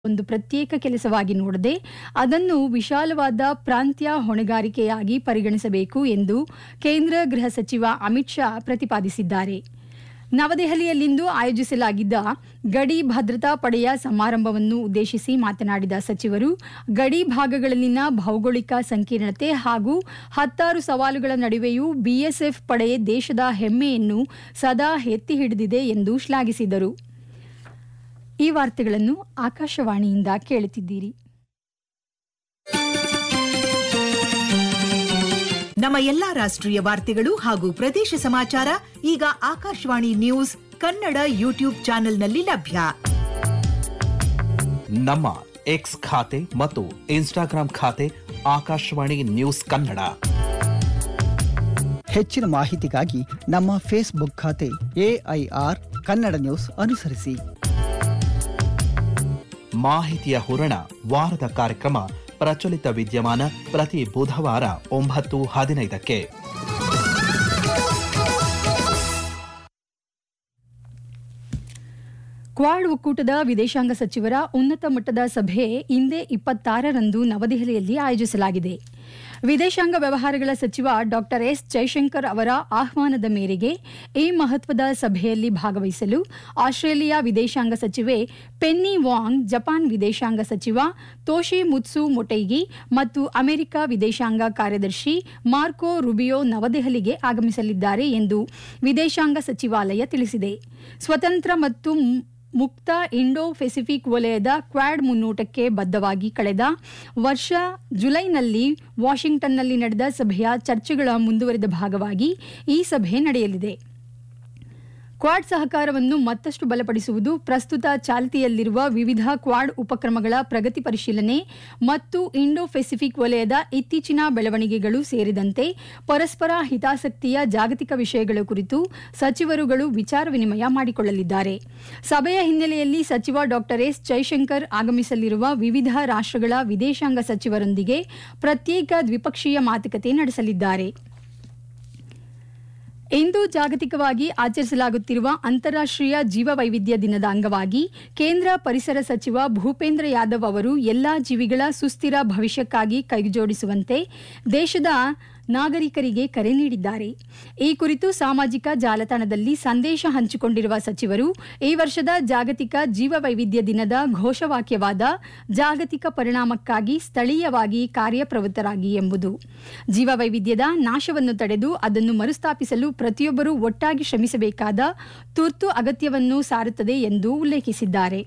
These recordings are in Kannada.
ಒಂದು ಪ್ರತ್ಯೇಕ ಕೆಲಸವಾಗಿ ನೋಡದೆ ಅದನ್ನು ವಿಶಾಲವಾದ ಪ್ರಾಂತ್ಯ ಹೊಣೆಗಾರಿಕೆಯಾಗಿ ಪರಿಗಣಿಸಬೇಕು ಎಂದು ಕೇಂದ್ರ ಗೃಹ ಸಚಿವ ಅಮಿತ್ ಶಾ ಪ್ರತಿಪಾದಿಸಿದ್ದಾರೆ ನವದೆಹಲಿಯಲ್ಲಿಂದು ಆಯೋಜಿಸಲಾಗಿದ್ದ ಗಡಿ ಭದ್ರತಾ ಪಡೆಯ ಸಮಾರಂಭವನ್ನು ಉದ್ದೇಶಿಸಿ ಮಾತನಾಡಿದ ಸಚಿವರು ಗಡಿ ಭಾಗಗಳಲ್ಲಿನ ಭೌಗೋಳಿಕ ಸಂಕೀರ್ಣತೆ ಹಾಗೂ ಹತ್ತಾರು ಸವಾಲುಗಳ ನಡುವೆಯೂ ಬಿಎಸ್ಎಫ್ ಪಡೆ ದೇಶದ ಹೆಮ್ಮೆಯನ್ನು ಸದಾ ಎತ್ತಿ ಹಿಡಿದಿದೆ ಎಂದು ಶ್ಲಾಘಿಸಿದರು ಈ ವಾರ್ತೆಗಳನ್ನು ಆಕಾಶವಾಣಿಯಿಂದ ಕೇಳುತ್ತಿದ್ದೀರಿ ನಮ್ಮ ಎಲ್ಲಾ ರಾಷ್ಟ್ರೀಯ ವಾರ್ತೆಗಳು ಹಾಗೂ ಪ್ರದೇಶ ಸಮಾಚಾರ ಈಗ ಆಕಾಶವಾಣಿ ನ್ಯೂಸ್ ಕನ್ನಡ ಯೂಟ್ಯೂಬ್ ಚಾನೆಲ್ನಲ್ಲಿ ಲಭ್ಯ ನಮ್ಮ ಎಕ್ಸ್ ಖಾತೆ ಮತ್ತು ಇನ್ಸ್ಟಾಗ್ರಾಂ ಖಾತೆ ಆಕಾಶವಾಣಿ ನ್ಯೂಸ್ ಕನ್ನಡ ಹೆಚ್ಚಿನ ಮಾಹಿತಿಗಾಗಿ ನಮ್ಮ ಫೇಸ್ಬುಕ್ ಖಾತೆ ಎಐಆರ್ ಕನ್ನಡ ನ್ಯೂಸ್ ಅನುಸರಿಸಿ ಮಾಹಿತಿಯ ಹೂರಣ ವಾರದ ಕಾರ್ಯಕ್ರಮ ಪ್ರಚಲಿತ ವಿದ್ಯಮಾನ ಪ್ರತಿ ಬುಧವಾರ ಒಂಬತ್ತು ಹದಿನೈದಕ್ಕೆ ಕ್ವಾಡ್ ಒಕ್ಕೂಟದ ವಿದೇಶಾಂಗ ಸಚಿವರ ಉನ್ನತ ಮಟ್ಟದ ಸಭೆ ಇಂದೇ ಇಪ್ಪತ್ತಾರರಂದು ನವದೆಹಲಿಯಲ್ಲಿ ಆಯೋಜಿಸಲಾಗಿದೆ ವಿದೇಶಾಂಗ ವ್ಯವಹಾರಗಳ ಸಚಿವ ಡಾಕ್ಟರ್ ಎಸ್ ಜೈಶಂಕರ್ ಅವರ ಆಹ್ವಾನದ ಮೇರೆಗೆ ಈ ಮಹತ್ವದ ಸಭೆಯಲ್ಲಿ ಭಾಗವಹಿಸಲು ಆಸ್ಟ್ರೇಲಿಯಾ ವಿದೇಶಾಂಗ ಸಚಿವೆ ಪೆನ್ನಿ ವಾಂಗ್ ಜಪಾನ್ ವಿದೇಶಾಂಗ ಸಚಿವ ತೋಶಿ ಮುತ್ಸು ಮೊಟೈಗಿ ಮತ್ತು ಅಮೆರಿಕ ವಿದೇಶಾಂಗ ಕಾರ್ಯದರ್ಶಿ ಮಾರ್ಕೋ ರುಬಿಯೋ ನವದೆಹಲಿಗೆ ಆಗಮಿಸಲಿದ್ದಾರೆ ಎಂದು ವಿದೇಶಾಂಗ ಸಚಿವಾಲಯ ತಿಳಿಸಿದೆ ಸ್ವತಂತ್ರ ಮತ್ತು ಮುಕ್ತ ಇಂಡೋ ಪೆಸಿಫಿಕ್ ವಲಯದ ಕ್ವಾಡ್ ಮುನ್ನೋಟಕ್ಕೆ ಬದ್ಧವಾಗಿ ಕಳೆದ ವರ್ಷ ಜುಲೈನಲ್ಲಿ ವಾಷಿಂಗ್ಟನ್ನಲ್ಲಿ ನಡೆದ ಸಭೆಯ ಚರ್ಚೆಗಳ ಮುಂದುವರಿದ ಭಾಗವಾಗಿ ಈ ಸಭೆ ನಡೆಯಲಿದೆ ಕ್ವಾಡ್ ಸಹಕಾರವನ್ನು ಮತ್ತಷ್ಟು ಬಲಪಡಿಸುವುದು ಪ್ರಸ್ತುತ ಚಾಲ್ತಿಯಲ್ಲಿರುವ ವಿವಿಧ ಕ್ವಾಡ್ ಉಪಕ್ರಮಗಳ ಪ್ರಗತಿ ಪರಿಶೀಲನೆ ಮತ್ತು ಇಂಡೋ ಪೆಸಿಫಿಕ್ ವಲಯದ ಇತ್ತೀಚಿನ ಬೆಳವಣಿಗೆಗಳು ಸೇರಿದಂತೆ ಪರಸ್ಪರ ಹಿತಾಸಕ್ತಿಯ ಜಾಗತಿಕ ವಿಷಯಗಳ ಕುರಿತು ಸಚಿವರುಗಳು ವಿಚಾರ ವಿನಿಮಯ ಮಾಡಿಕೊಳ್ಳಲಿದ್ದಾರೆ ಸಭೆಯ ಹಿನ್ನೆಲೆಯಲ್ಲಿ ಸಚಿವ ಡಾಕ್ಟರ್ ಎಸ್ ಜೈಶಂಕರ್ ಆಗಮಿಸಲಿರುವ ವಿವಿಧ ರಾಷ್ಟ್ರಗಳ ವಿದೇಶಾಂಗ ಸಚಿವರೊಂದಿಗೆ ಪ್ರತ್ಯೇಕ ದ್ವಿಪಕ್ಷೀಯ ಮಾತುಕತೆ ನಡೆಸಲಿದ್ದಾರೆ ಇಂದು ಜಾಗತಿಕವಾಗಿ ಆಚರಿಸಲಾಗುತ್ತಿರುವ ಅಂತಾರಾಷ್ಟ್ರೀಯ ಜೀವವೈವಿಧ್ಯ ದಿನದ ಅಂಗವಾಗಿ ಕೇಂದ್ರ ಪರಿಸರ ಸಚಿವ ಭೂಪೇಂದ್ರ ಯಾದವ್ ಅವರು ಎಲ್ಲಾ ಜೀವಿಗಳ ಸುಸ್ಥಿರ ಭವಿಷ್ಯಕ್ಕಾಗಿ ಕೈಜೋಡಿಸುವಂತೆ ದೇಶದ ನಾಗರಿಕರಿಗೆ ಕರೆ ನೀಡಿದ್ದಾರೆ ಈ ಕುರಿತು ಸಾಮಾಜಿಕ ಜಾಲತಾಣದಲ್ಲಿ ಸಂದೇಶ ಹಂಚಿಕೊಂಡಿರುವ ಸಚಿವರು ಈ ವರ್ಷದ ಜಾಗತಿಕ ಜೀವವೈವಿಧ್ಯ ದಿನದ ಘೋಷವಾಕ್ಯವಾದ ಜಾಗತಿಕ ಪರಿಣಾಮಕ್ಕಾಗಿ ಸ್ಥಳೀಯವಾಗಿ ಕಾರ್ಯಪ್ರವೃತ್ತರಾಗಿ ಎಂಬುದು ಜೀವವೈವಿಧ್ಯದ ನಾಶವನ್ನು ತಡೆದು ಅದನ್ನು ಮರುಸ್ಥಾಪಿಸಲು ಪ್ರತಿಯೊಬ್ಬರೂ ಒಟ್ಟಾಗಿ ಶ್ರಮಿಸಬೇಕಾದ ತುರ್ತು ಅಗತ್ಯವನ್ನು ಸಾರುತ್ತದೆ ಎಂದು ಉಲ್ಲೇಖಿಸಿದ್ದಾರೆ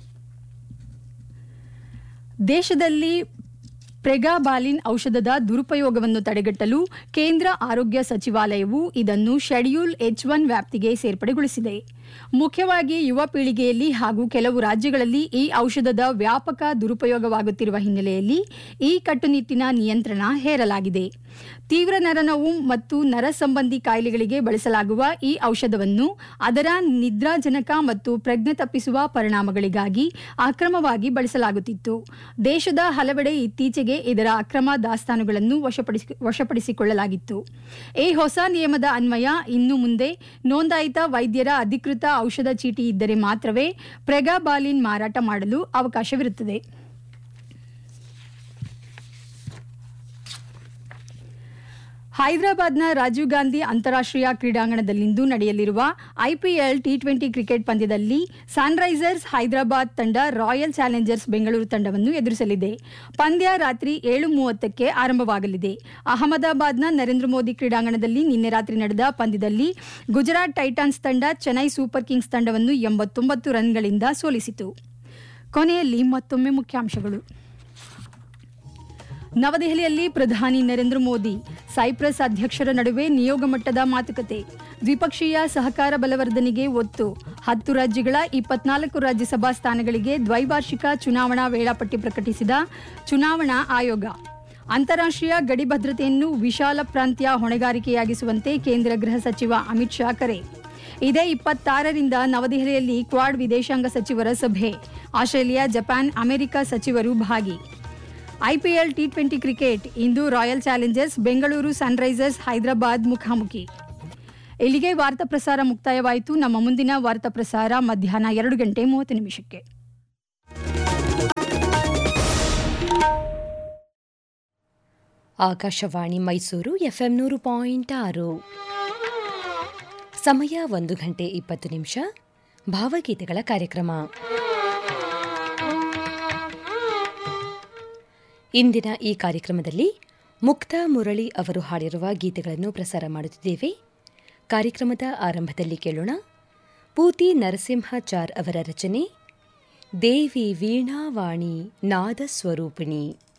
ದೇಶದಲ್ಲಿ ಪ್ರೆಗಾಬಾಲಿನ್ ಔಷಧದ ದುರುಪಯೋಗವನ್ನು ತಡೆಗಟ್ಟಲು ಕೇಂದ್ರ ಆರೋಗ್ಯ ಸಚಿವಾಲಯವು ಇದನ್ನು ಶೆಡ್ಯೂಲ್ ಎಚ್ ಒನ್ ವ್ಯಾಪ್ತಿಗೆ ಸೇರ್ಪಡೆಗೊಳಿಸಿದೆ ಮುಖ್ಯವಾಗಿ ಯುವ ಪೀಳಿಗೆಯಲ್ಲಿ ಹಾಗೂ ಕೆಲವು ರಾಜ್ಯಗಳಲ್ಲಿ ಈ ಔಷಧದ ವ್ಯಾಪಕ ದುರುಪಯೋಗವಾಗುತ್ತಿರುವ ಹಿನ್ನೆಲೆಯಲ್ಲಿ ಈ ಕಟ್ಟುನಿಟ್ಟಿನ ನಿಯಂತ್ರಣ ಹೇರಲಾಗಿದೆ ತೀವ್ರ ನರನೋವು ಮತ್ತು ನರ ಸಂಬಂಧಿ ಕಾಯಿಲೆಗಳಿಗೆ ಬಳಸಲಾಗುವ ಈ ಔಷಧವನ್ನು ಅದರ ನಿದ್ರಾಜನಕ ಮತ್ತು ಪ್ರಜ್ಞೆ ತಪ್ಪಿಸುವ ಪರಿಣಾಮಗಳಿಗಾಗಿ ಅಕ್ರಮವಾಗಿ ಬಳಸಲಾಗುತ್ತಿತ್ತು ದೇಶದ ಹಲವೆಡೆ ಇತ್ತೀಚೆಗೆ ಇದರ ಅಕ್ರಮ ದಾಸ್ತಾನುಗಳನ್ನು ವಶಪಡಿಸಿ ವಶಪಡಿಸಿಕೊಳ್ಳಲಾಗಿತ್ತು ಈ ಹೊಸ ನಿಯಮದ ಅನ್ವಯ ಇನ್ನು ಮುಂದೆ ನೋಂದಾಯಿತ ವೈದ್ಯರ ಅಧಿಕೃತ ಔಷಧ ಚೀಟಿ ಇದ್ದರೆ ಮಾತ್ರವೇ ಪ್ರೆಗಾಬಾಲಿನ್ ಮಾರಾಟ ಮಾಡಲು ಅವಕಾಶವಿರುತ್ತದೆ ಹೈದರಾಬಾದ್ನ ರಾಜೀವ್ ಗಾಂಧಿ ಅಂತಾರಾಷ್ಟ್ರೀಯ ಕ್ರೀಡಾಂಗಣದಲ್ಲಿಂದು ನಡೆಯಲಿರುವ ಐಪಿಎಲ್ ಟಿ ಟ್ವೆಂಟಿ ಕ್ರಿಕೆಟ್ ಪಂದ್ಯದಲ್ಲಿ ಸನ್ರೈಸರ್ಸ್ ಹೈದರಾಬಾದ್ ತಂಡ ರಾಯಲ್ ಚಾಲೆಂಜರ್ಸ್ ಬೆಂಗಳೂರು ತಂಡವನ್ನು ಎದುರಿಸಲಿದೆ ಪಂದ್ಯ ರಾತ್ರಿ ಏಳು ಮೂವತ್ತಕ್ಕೆ ಆರಂಭವಾಗಲಿದೆ ಅಹಮದಾಬಾದ್ನ ನರೇಂದ್ರ ಮೋದಿ ಕ್ರೀಡಾಂಗಣದಲ್ಲಿ ನಿನ್ನೆ ರಾತ್ರಿ ನಡೆದ ಪಂದ್ಯದಲ್ಲಿ ಗುಜರಾತ್ ಟೈಟಾನ್ಸ್ ತಂಡ ಚೆನ್ನೈ ಸೂಪರ್ ಕಿಂಗ್ಸ್ ತಂಡವನ್ನು ಎಂಬತ್ತೊಂಬತ್ತು ರನ್ಗಳಿಂದ ಸೋಲಿಸಿತು ಕೊನೆಯಲ್ಲಿ ಮತ್ತೊಮ್ಮೆ ಮುಖ್ಯಾಂಶಗಳು ನವದೆಹಲಿಯಲ್ಲಿ ಪ್ರಧಾನಿ ನರೇಂದ್ರ ಮೋದಿ ಸೈಪ್ರಸ್ ಅಧ್ಯಕ್ಷರ ನಡುವೆ ನಿಯೋಗ ಮಟ್ಟದ ಮಾತುಕತೆ ದ್ವಿಪಕ್ಷೀಯ ಸಹಕಾರ ಬಲವರ್ಧನೆಗೆ ಒತ್ತು ಹತ್ತು ರಾಜ್ಯಗಳ ಇಪ್ಪತ್ನಾಲ್ಕು ರಾಜ್ಯಸಭಾ ಸ್ಥಾನಗಳಿಗೆ ದ್ವೈವಾರ್ಷಿಕ ಚುನಾವಣಾ ವೇಳಾಪಟ್ಟಿ ಪ್ರಕಟಿಸಿದ ಚುನಾವಣಾ ಆಯೋಗ ಅಂತಾರಾಷ್ಟ್ರೀಯ ಗಡಿ ಭದ್ರತೆಯನ್ನು ವಿಶಾಲ ಪ್ರಾಂತ್ಯ ಹೊಣೆಗಾರಿಕೆಯಾಗಿಸುವಂತೆ ಕೇಂದ್ರ ಗೃಹ ಸಚಿವ ಅಮಿತ್ ಶಾ ಕರೆ ಇದೇ ಇಪ್ಪತ್ತಾರರಿಂದ ನವದೆಹಲಿಯಲ್ಲಿ ಕ್ವಾಡ್ ವಿದೇಶಾಂಗ ಸಚಿವರ ಸಭೆ ಆಸ್ಟ್ರೇಲಿಯಾ ಜಪಾನ್ ಅಮೆರಿಕ ಸಚಿವರು ಭಾಗಿ ಐಪಿಎಲ್ ಟಿ ಟ್ವೆಂಟಿ ಕ್ರಿಕೆಟ್ ಇಂದು Royal Challengers Bengaluru Sunrisers Hyderabad ಮುಖಾಮುಖಿ ಇಲ್ಲಿಗೆ ವಾರ್ತಾ ಪ್ರಸಾರ ಮುಕ್ತಾಯವಾಯಿತು ನಮ್ಮ ಮುಂದಿನ ವಾರ್ತಾ ಪ್ರಸಾರ ಮಧ್ಯಾಹ್ನ ಎರಡು ಗಂಟೆ ಮೂವತ್ತು ನಿಮಿಷಕ್ಕೆ ಆಕಾಶವಾಣಿ ಮೈಸೂರು ಎಫ್ಎಂ ನೂರು ಪಾಯಿಂಟ್ ಆರು ಸಮಯ ಒಂದು ಗಂಟೆ ಇಪ್ಪತ್ತು ನಿಮಿಷ ಭಾವಗೀತೆಗಳ ಕಾರ್ಯಕ್ರಮ ಇಂದಿನ ಈ ಕಾರ್ಯಕ್ರಮದಲ್ಲಿ ಮುಕ್ತಾ ಮುರಳಿ ಅವರು ಹಾಡಿರುವ ಗೀತೆಗಳನ್ನು ಪ್ರಸಾರ ಮಾಡುತ್ತಿದ್ದೇವೆ ಕಾರ್ಯಕ್ರಮದ ಆರಂಭದಲ್ಲಿ ಕೇಳೋಣ ಪೂತಿ ನರಸಿಂಹಾಚಾರ್ ಅವರ ರಚನೆ ದೇವಿ ವೀಣಾವಾಣಿ ನಾದ ಸ್ವರೂಪಿಣಿ